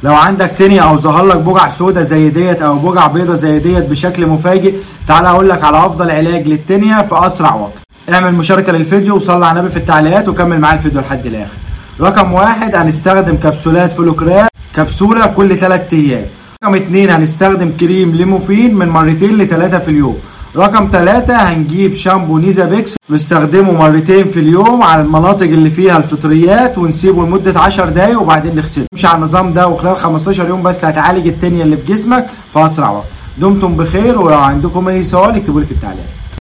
لو عندك تانية او ظهر لك بقع سودة زي ديت او بقع بيضة زي ديت بشكل مفاجئ تعالى اقول لك على افضل علاج للتانية في اسرع وقت اعمل مشاركة للفيديو وصلي على النبي في التعليقات وكمل معايا الفيديو لحد الاخر رقم واحد هنستخدم كبسولات فلوكرات كبسولة كل 3 ايام رقم اتنين هنستخدم كريم ليموفين من مرتين لثلاثة في اليوم رقم ثلاثة هنجيب شامبو نيزا بيكس ونستخدمه مرتين في اليوم على المناطق اللي فيها الفطريات ونسيبه لمدة 10 دقايق وبعدين نغسله امشي على النظام ده وخلال 15 يوم بس هتعالج التانية اللي في جسمك في أسرع وقت دمتم بخير ولو عندكم أي سؤال اكتبوا لي في التعليقات